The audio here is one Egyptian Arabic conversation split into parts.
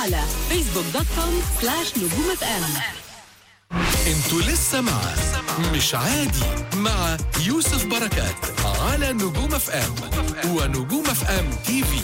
على فيسبوك دوت كوم سلاش نجوم اف ام انتوا لسه مع مش عادي مع يوسف بركات على نجوم اف ام ونجوم اف ام تي في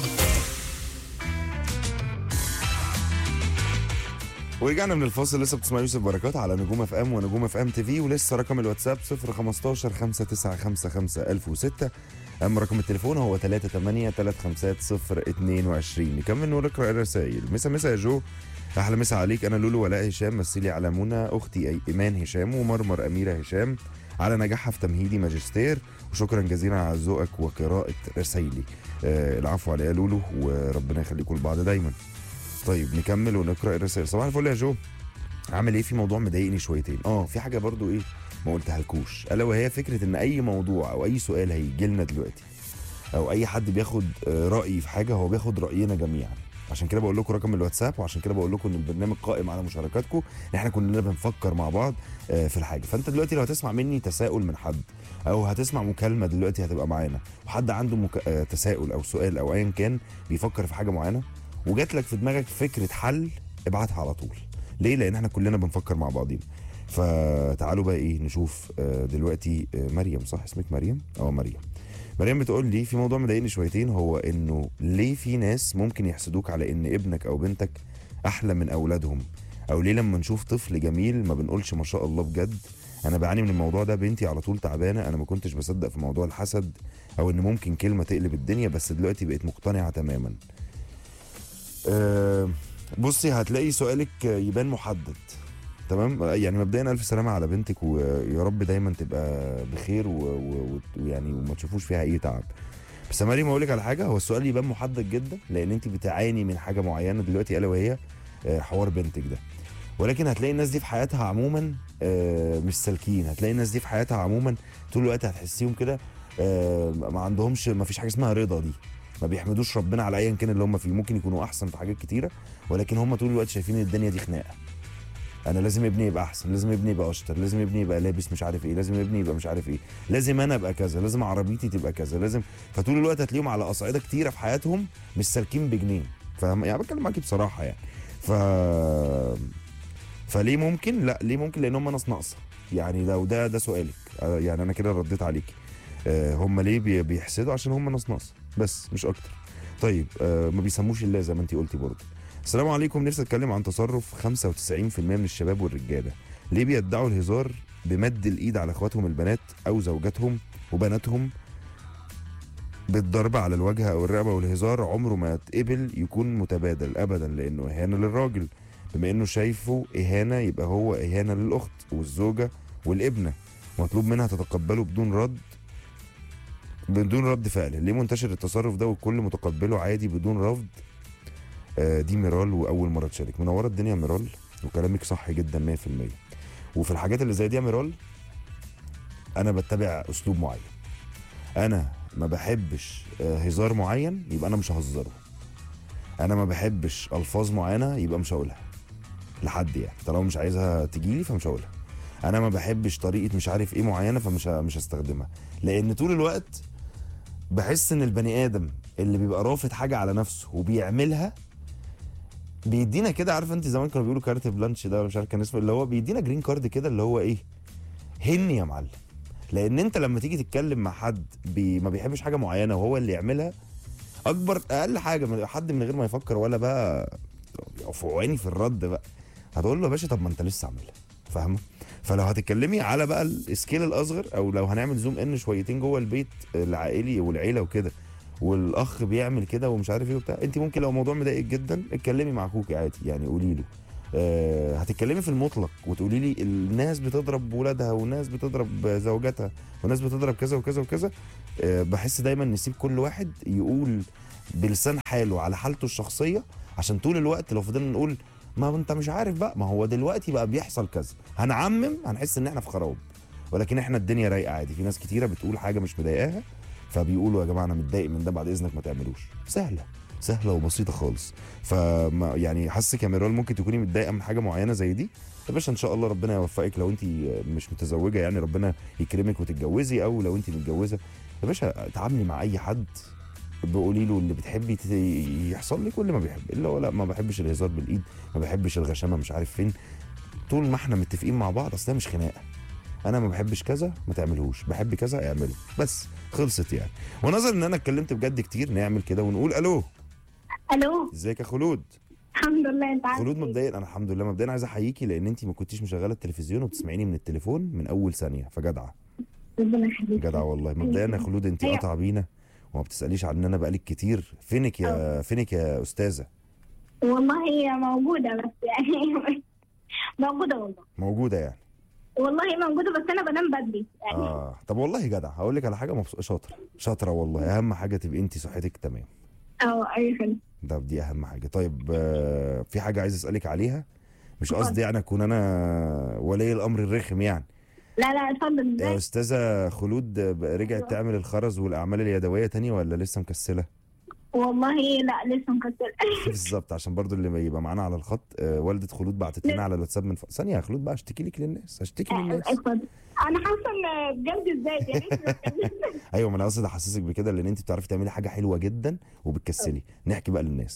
ورجعنا من الفاصل لسه بتسمع يوسف بركات على نجوم اف ام ونجوم اف ام تي في ولسه رقم الواتساب 015 595 1006 اما رقم التليفون هو 38 350 22 نكمل ونقرا الرسائل مسا مسا يا جو احلى مسا عليك انا لولو ولاء هشام مثلي على منى اختي أي- ايمان هشام ومرمر اميره هشام على نجاحها في تمهيدي ماجستير وشكرا جزيلا على ذوقك وقراءه رسائلي آه العفو عليا يا لولو وربنا يخليكم لبعض دايما طيب نكمل ونقرا الرسائل صباح الفل يا جو عامل ايه في موضوع مضايقني شويتين اه في حاجه برضو ايه ما قلتها لكوش الا وهي فكره ان اي موضوع او اي سؤال هيجي لنا دلوقتي او اي حد بياخد آه، رايي في حاجه هو بياخد راينا جميعا عشان كده بقول لكم رقم الواتساب وعشان كده بقول لكم ان البرنامج قائم على مشاركاتكم ان احنا كلنا بنفكر مع بعض آه، في الحاجه فانت دلوقتي لو هتسمع مني تساؤل من حد او هتسمع مكالمه دلوقتي هتبقى معانا وحد عنده مك... آه، تساؤل او سؤال او ايا كان بيفكر في حاجه معينه وجات لك في دماغك فكره حل ابعتها على طول ليه لان احنا كلنا بنفكر مع بعضينا فتعالوا بقى ايه نشوف آه، دلوقتي آه، مريم صح اسمك مريم اه مريم مريم بتقول لي في موضوع مضايقني شويتين هو انه ليه في ناس ممكن يحسدوك على ان ابنك او بنتك احلى من اولادهم او ليه لما نشوف طفل جميل ما بنقولش ما شاء الله بجد انا بعاني من الموضوع ده بنتي على طول تعبانه انا ما كنتش بصدق في موضوع الحسد او ان ممكن كلمه تقلب الدنيا بس دلوقتي بقيت مقتنعه تماما أه بصي هتلاقي سؤالك يبان محدد تمام يعني مبدئيا الف سلامه على بنتك ويا رب دايما تبقى بخير و- و- ويعني وما تشوفوش فيها اي تعب بس يا مريم اقول لك على حاجه هو السؤال يبان محدد جدا لان انت بتعاني من حاجه معينه دلوقتي الا وهي آه، حوار بنتك ده ولكن هتلاقي الناس دي في حياتها عموما آه، مش سالكين هتلاقي الناس دي في حياتها عموما طول الوقت هتحسيهم كده آه، ما عندهمش ما فيش حاجه اسمها رضا دي ما بيحمدوش ربنا على ايا كان اللي هم فيه ممكن يكونوا احسن في حاجات كتيره ولكن هم طول الوقت شايفين الدنيا دي خناقه انا لازم ابني يبقى احسن لازم ابني يبقى اشطر لازم ابني يبقى لابس مش عارف ايه لازم ابني يبقى مش عارف ايه لازم انا ابقى كذا لازم عربيتي تبقى كذا لازم فطول الوقت هتلاقيهم على اصعده كتيره في حياتهم مش سالكين بجنيه فاهم يعني بتكلم معاكي بصراحه يعني ف فليه ممكن لا ليه ممكن لان هم ناس ناقصه يعني لو ده ده سؤالك آه، يعني انا كده رديت عليكي آه، هم ليه بي- بيحسدوا عشان هم ناس ناقصه بس مش اكتر طيب آه، ما بيسموش الله زي ما انت قلتي برضه السلام عليكم نفسي اتكلم عن تصرف 95% من الشباب والرجاله ليه بيدعوا الهزار بمد الايد على اخواتهم البنات او زوجاتهم وبناتهم بالضرب على الوجه او الرقبه والهزار عمره ما يتقبل يكون متبادل ابدا لانه اهانه للراجل بما انه شايفه اهانه يبقى هو اهانه للاخت والزوجه والابنه مطلوب منها تتقبله بدون رد بدون رد فعل ليه منتشر التصرف ده والكل متقبله عادي بدون رفض آه، دي ميرال واول مره تشارك منوره الدنيا يا ميرال وكلامك صح جدا 100% وفي الحاجات اللي زي دي يا ميرال انا بتبع اسلوب معين انا ما بحبش آه، هزار معين يبقى انا مش ههزره انا ما بحبش الفاظ معينه يبقى مش هقولها لحد يعني طالما مش عايزها تجيلي فمش هقولها انا ما بحبش طريقه مش عارف ايه معينه فمش ه- مش هستخدمها لان طول الوقت بحس ان البني ادم اللي بيبقى رافض حاجه على نفسه وبيعملها بيدينا كده عارف انت زمان كانوا بيقولوا كارت بلانش ده مش عارف كان اسمه اللي هو بيدينا جرين كارد كده اللي هو ايه هن يا معلم لان انت لما تيجي تتكلم مع حد بي ما بيحبش حاجه معينه وهو اللي يعملها اكبر اقل حاجه من حد من غير ما يفكر ولا بقى عيني في الرد بقى هتقول له يا باشا طب ما انت لسه عاملها فاهمه فلو هتتكلمي على بقى السكيل الاصغر او لو هنعمل زوم ان شويتين جوه البيت العائلي والعيله وكده والاخ بيعمل كده ومش عارف ايه وبتاع انت ممكن لو موضوع مضايقك جدا اتكلمي مع اخوك عادي يعني قولي له آه هتتكلمي في المطلق وتقولي لي الناس بتضرب ولادها والناس بتضرب زوجاتها والناس بتضرب كذا وكذا وكذا آه بحس دايما نسيب كل واحد يقول بلسان حاله على حالته الشخصيه عشان طول الوقت لو فضلنا نقول ما انت مش عارف بقى ما هو دلوقتي بقى بيحصل كذا هنعمم هنحس ان احنا في خراب ولكن احنا الدنيا رايقه عادي في ناس كتيره بتقول حاجه مش مضايقاها فبيقولوا يا جماعه انا متضايق من ده بعد اذنك ما تعملوش سهله سهله وبسيطه خالص فما يعني حاسك يا ميرال ممكن تكوني متضايقه من حاجه معينه زي دي يا باشا ان شاء الله ربنا يوفقك لو انت مش متزوجه يعني ربنا يكرمك وتتجوزي او لو انت متجوزه يا باشا تعاملي مع اي حد بقولي له اللي بتحبي ت- يحصل لك واللي ما بيحب اللي هو لا ما بحبش الهزار بالايد ما بحبش الغشامه مش عارف فين طول ما احنا متفقين مع بعض اصل ده مش خناقه انا ما بحبش كذا ما تعملهوش بحب كذا اعمله بس خلصت يعني ونظرا ان انا اتكلمت بجد كتير نعمل كده ونقول الو الو ازيك يا خلود الحمد لله انت عارف خلود مبدئيا انا الحمد لله مبدئيا عايز احييكي لان انت ما كنتيش مشغله التلفزيون وبتسمعيني من التليفون من اول ثانيه فجدعه ربنا يخليك جدعه والله مبدئيا يا خلود انت أيوة. قاطعه بينا وما بتساليش عننا بقالك كتير فينك يا فينك يا استاذه والله هي موجوده بس يعني موجوده والله موجوده يعني والله موجوده بس انا بنام بدري يعني اه طب والله جدع هقول لك على حاجه مبسوط شاطره شاطره والله اهم حاجه تبقي انت صحتك تمام اه اي خدمه ده دي اهم حاجه طيب آه في حاجه عايز اسالك عليها مش اتفضل. قصدي يعني اكون انا ولي الامر الرخم يعني لا لا اتفضل يا ازاي استاذه خلود آه، رجعت تعمل الخرز والاعمال اليدويه تاني ولا لسه مكسله والله لا لسه مكسر بالظبط عشان برضو اللي يبقى معانا على الخط آه والده خلود بعتت لنا على الواتساب من ف... ثانيه يا خلود بقى اشتكي لك للناس اشتكي للناس اتفضل انا حاسه ان بجد الذات يا ريت تتكلم. ايوه ما انا قصدي احسسك بكده لان انت بتعرفي تعملي حاجه حلوه جدا وبتكسلي نحكي بقى للناس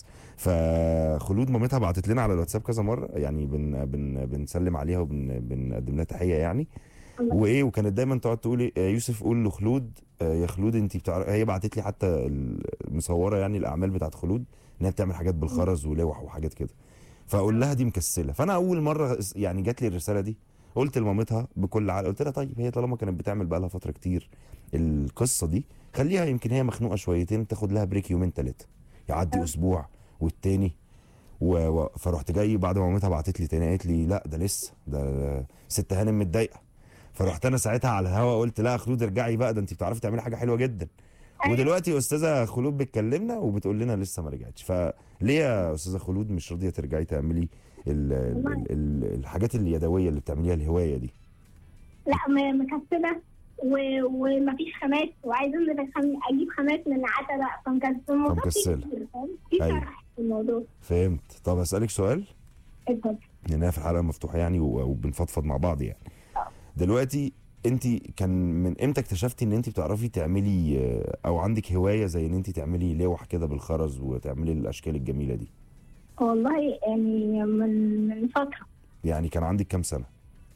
فخلود مامتها بعتت لنا على الواتساب كذا مره يعني بن بن بنسلم عليها وبنقدم لها تحيه يعني وايه وكانت دايما تقعد تقول إيه، آه، يوسف قول لخلود آه، يا خلود انت بتعرف هي بعتت لي حتى المصوره يعني الاعمال بتاعت خلود انها بتعمل حاجات بالخرز ولوح وحاجات كده فاقول لها دي مكسله فانا اول مره يعني جات لي الرساله دي قلت لمامتها بكل عقل قلت لها طيب هي طالما كانت بتعمل بقى لها فتره كتير القصه دي خليها يمكن هي مخنوقه شويتين تاخد لها بريك يومين ثلاثه يعدي اسبوع والتاني و... و... فرحت جاي بعد ما مامتها بعتت لي تاني قالت لي لا ده لسه ده ست هانم متضايقه فرحت انا ساعتها على الهوا قلت لا يا خلود ارجعي بقى ده انت بتعرفي تعملي حاجه حلوه جدا ودلوقتي استاذه خلود بتكلمنا وبتقول لنا لسه ما رجعتش فليه يا استاذه خلود مش راضيه ترجعي تعملي ال... ال... ال... ال... الحاجات اليدويه اللي بتعمليها الهوايه دي لا م- مكسله و- ومفيش خامات وعايزه انزل الخم- اجيب خامات من عتبه فمكسله الموضوع فيه فمكسلة. كتير، فاهم؟ في أيوة. شرح في الموضوع فهمت طب اسالك سؤال اتفضل لانها في الحلقه مفتوحه يعني و- وبنفضفض مع بعض يعني دلوقتي انت كان من امتى اكتشفتي ان انت بتعرفي تعملي آه، او عندك هوايه زي ان انت تعملي لوح كده بالخرز وتعملي الاشكال الجميله دي والله يعني من من فتره يعني كان عندك كام سنه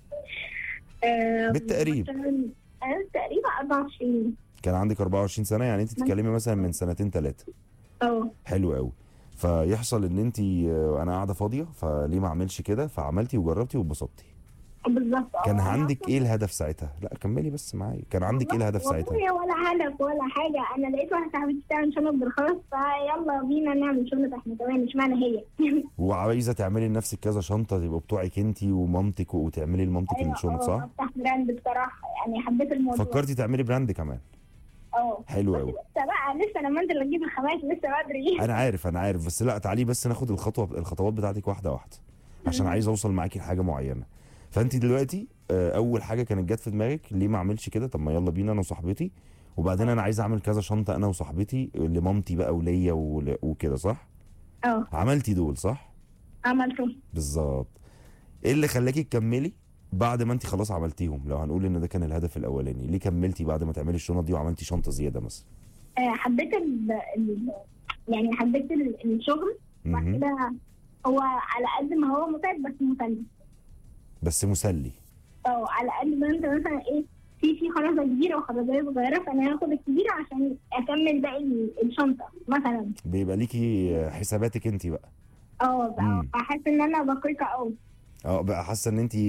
آه، بالتقريب. مثلاً، آه، تقريبا 24 كان عندك 24 سنه يعني انت تتكلمي مثلا من سنتين ثلاثه اه حلو قوي فيحصل ان انت آه، انا قاعده فاضيه فليه ما اعملش كده فعملتي وجربتي واتبسطتي بالظبط آه. كان أنا عندك أصلاً- ايه الهدف ساعتها لا كملي بس معايا كان عندك ايه الهدف ساعتها والله ولا هدف ولا حاجه انا لقيت واحده صاحبتي بتعمل شنط بالخرز فيلا بينا نعمل شنط احنا كمان مش معنى هي وعايزه تعملي لنفسك كذا شنطه يبقوا بتوعك انت ومامتك وتعملي لمامتك الشنط آه، صح افتح براند بصراحه يعني حبيت الموضوع فكرتي تعملي براند كمان اه حلو بس قوي لسه بقى لسه لما انزل اجيب الخامات لسه بدري انا عارف انا عارف بس لا تعالي بس ناخد الخطوه الخطوات بتاعتك واحده واحده عشان عايز اوصل معاكي لحاجه معينه فانت دلوقتي آه، اول حاجه كانت جت في دماغك ليه ما اعملش كده طب ما يلا بينا انا وصاحبتي وبعدين انا عايز اعمل كذا شنطه انا وصاحبتي لمامتي بقى وليا ول- وكده صح اه عملتي دول صح عملته بالظبط ايه اللي خلاكي تكملي بعد ما انت خلاص عملتيهم لو هنقول ان ده كان الهدف الاولاني ليه كملتي بعد ما تعملي الشنط دي وعملتي شنطه زياده مثلا آه، حبيت ال... ال... يعني حبيت ال- الشغل وبعد مهم. كده هو على قد ما هو متعب بس مسلي بس مسلي اه على قد ما انت مثلا ايه في في خرزه كبيره وخرزه صغيره فانا هاخد الكبيره عشان اكمل باقي ال- الشنطه مثلا بيبقى ليكي حساباتك انت بقى اه بقى مم. احس ان انا دقيقه قوي اه بقى حاسه ان انت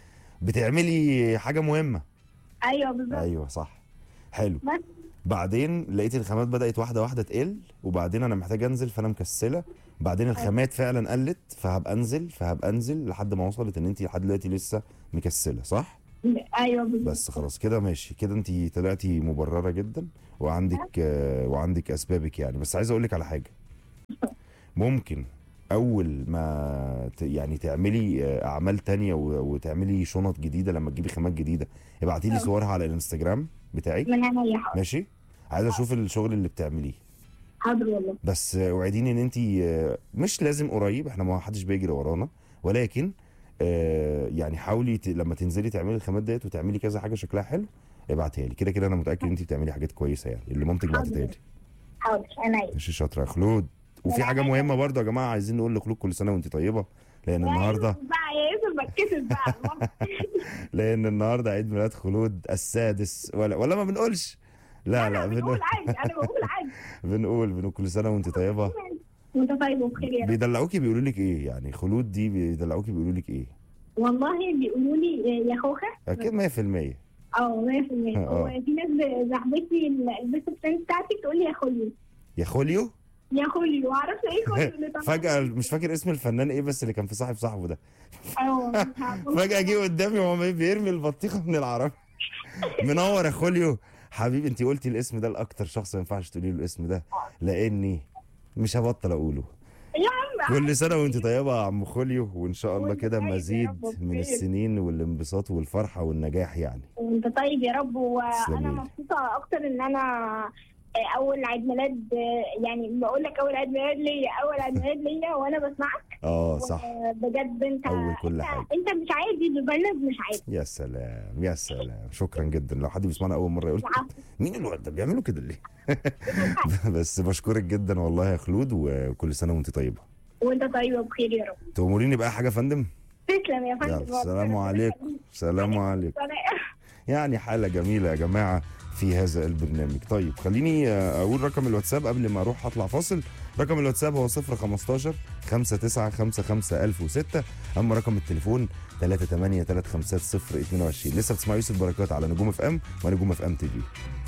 بتعملي حاجه مهمه ايوه بالظبط ايوه صح حلو بس بعدين لقيت الخامات بدات واحده واحده تقل وبعدين انا محتاج انزل فانا مكسله بعدين الخامات فعلا قلت فهبقى انزل فهبقى انزل لحد ما وصلت ان انت لحد دلوقتي لسه مكسله صح ايوه بالظبط بس خلاص كده ماشي كده انت طلعتي مبرره جدا وعندك آه وعندك اسبابك يعني بس عايز اقول لك على حاجه ممكن اول ما ت- يعني تعملي آه، اعمال تانية و- وتعملي شنط جديده لما تجيبي خامات جديده ابعتي لي اه. صورها على الانستجرام بتاعك من عينيا حاضر ماشي عايز اشوف الشغل اللي بتعمليه حاضر والله بس آه، وعديني ان انت آه، مش لازم قريب احنا ما حدش بيجري ورانا ولكن آه، يعني حاولي ت- لما تنزلي تعملي الخامات ديت وتعملي كذا حاجه شكلها حلو ابعتها لي كده كده انا متاكد ان انت بتعملي حاجات كويسه يعني اللي مامتك حاضر. بعتتها لي حاضر انا عايز ماشي شاطره يا خلود وفي حاجه مهمه برضو يا جماعه عايزين نقول لخلود كل سنه وانت طيبه لان النهارده بقى يا يوسف بتكسف بقى لان النهارده عيد ميلاد خلود السادس ولا ولا ما بنقولش لا لا بقول بنقول عادي انا بقول عادي بنقول بنقول كل سنه وانت طيبه وانت طيب وبخير يا رب بيدلعوكي بيقولوا لك ايه يعني خلود دي بيدلعوكي بيقولوا لك ايه والله بيقولوا لي يا خوخه اكيد 100% اه 100% آه. وفي ناس صاحبتي البيست فريند بتاعتي تقول لي يا خوليو يا خوليو يا خوليو معرفش ايه خوليو اللي طلع. فجأة مش فاكر اسم الفنان ايه بس اللي كان في صاحب صاحبه ده اه مش عارفة. فجأة جه قدامي وهو بيرمي البطيخة من العربية منور يا خوليو حبيبي انت قلتي الاسم ده لاكتر شخص ما ينفعش تقولي له الاسم ده لاني مش هبطل اقوله يا عم كل سنة وانت طيبة يا عم خوليو وان شاء الله وانت كده طيب يا مزيد رب من وبخير. السنين والانبساط والفرحة والنجاح يعني وانت طيب يا رب وانا تسلميلي. مبسوطه اكتر ان انا آه، اول عيد ميلاد آه، يعني بقول لك اول عيد ميلاد ليا اول عيد ميلاد ليا وانا بسمعك اه صح آه، بجد انت أول كل انت, حاجة. انت مش عادي البرنامج مش عادي يا سلام يا سلام شكرا جدا لو حد بيسمعنا اول مرة يقول العفو. مين الواد ده بيعملوا كده ليه بس بشكرك جدا والله يا خلود وكل سنة وانت طيبة وانت طيب وبخير يا رب تأمريني بقى حاجة يا فندم تسلم يا فندم يلا السلام عليكم السلام عليكم يعني حالة جميلة يا جماعة في هذا البرنامج طيب خليني آه، أقول رقم الواتساب قبل ما أروح أطلع فاصل رقم الواتساب هو 015 5955 1006 أما رقم التليفون 38 350 22 لسه بتسمع يوسف بركات على نجوم اف ام ونجوم اف ام تي في